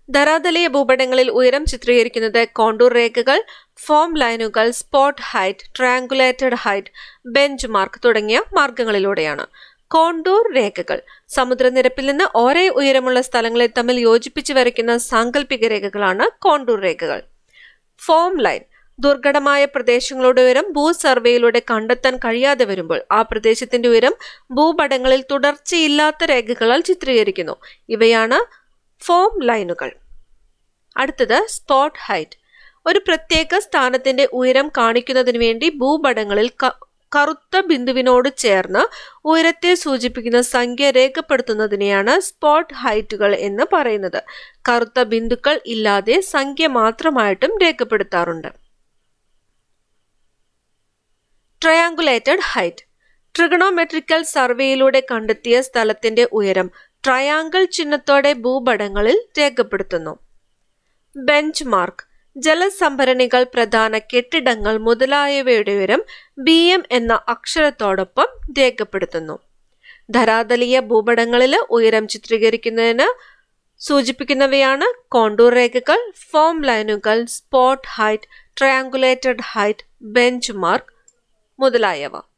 ധരാതലീയ ഭൂപടങ്ങളിൽ ഉയരം ചിത്രീകരിക്കുന്നത് കോണ്ടൂർ രേഖകൾ ഫോം ലൈനുകൾ spot height triangulated height bench mark തുടങ്ങിയ മാർഗങ്ങളിലൂടെയാണ് കോണ്ടൂർ രേഖകൾ സമുദ്രനിരപ്പിൽ നിന്ന് ഒരേ ഉയരമുള്ള സ്ഥലങ്ങളെ തമ്മിൽ യോജിപ്പിച്ച് വരയ്ക്കുന്ന സാങ്കല്പിക രേഖകളാണ് കോണ്ടൂർ രേഖകൾ ഫോം ലൈൻ ദുർഘടമായ പ്രദേശങ്ങളുടെ ഉയരം ഭൂ സർവേയിലൂടെ കണ്ടെത്താൻ കഴിയാതെ വരുമ്പോൾ ആ പ്രദേശത്തിന്റെ ഉയരം ഭൂപടങ്ങളിൽ തുടർച്ചയില്ലാത്ത രേഖകളാൽ ചിത്രീകരിക്കുന്നു ഇവയാണ് ഫോം ലൈനുകൾ അടുത്തത് സ്പോട്ട് ഹൈറ്റ് ഒരു പ്രത്യേക സ്ഥാനത്തിന്റെ ഉയരം കാണിക്കുന്നതിന് വേണ്ടി ഭൂപടങ്ങളിൽ കറുത്ത ബിന്ദുവിനോട് ചേർന്ന് ഉയരത്തെ സൂചിപ്പിക്കുന്ന സംഖ്യ രേഖപ്പെടുത്തുന്നതിനെയാണ് സ്പോട്ട് ഹൈറ്റുകൾ എന്ന് പറയുന്നത് കറുത്ത ബിന്ദുക്കൾ ഇല്ലാതെ സംഖ്യ മാത്രമായിട്ടും രേഖപ്പെടുത്താറുണ്ട് ട്രയാങ്കുലേറ്റഡ് ഹൈറ്റ് ട്രിഗണോമെട്രിക്കൽ സർവേയിലൂടെ കണ്ടെത്തിയ സ്ഥലത്തിന്റെ ഉയരം ട്രയാങ്കിൾ ചിഹ്നത്തോടെ ഭൂപടങ്ങളിൽ രേഖപ്പെടുത്തുന്നു ബെഞ്ച് മാർക്ക് ജലസംഭരണികൾ പ്രധാന കെട്ടിടങ്ങൾ മുതലായവയുടെ ഉയരം ബി എം എന്ന അക്ഷരത്തോടൊപ്പം രേഖപ്പെടുത്തുന്നു ധരാതലീയ ഭൂപടങ്ങളിൽ ഉയരം ചിത്രീകരിക്കുന്നതിന് സൂചിപ്പിക്കുന്നവയാണ് കോണ്ടൂർ രേഖകൾ ഫോം ലൈനുകൾ spot height triangulated height bench mark മുതലായവ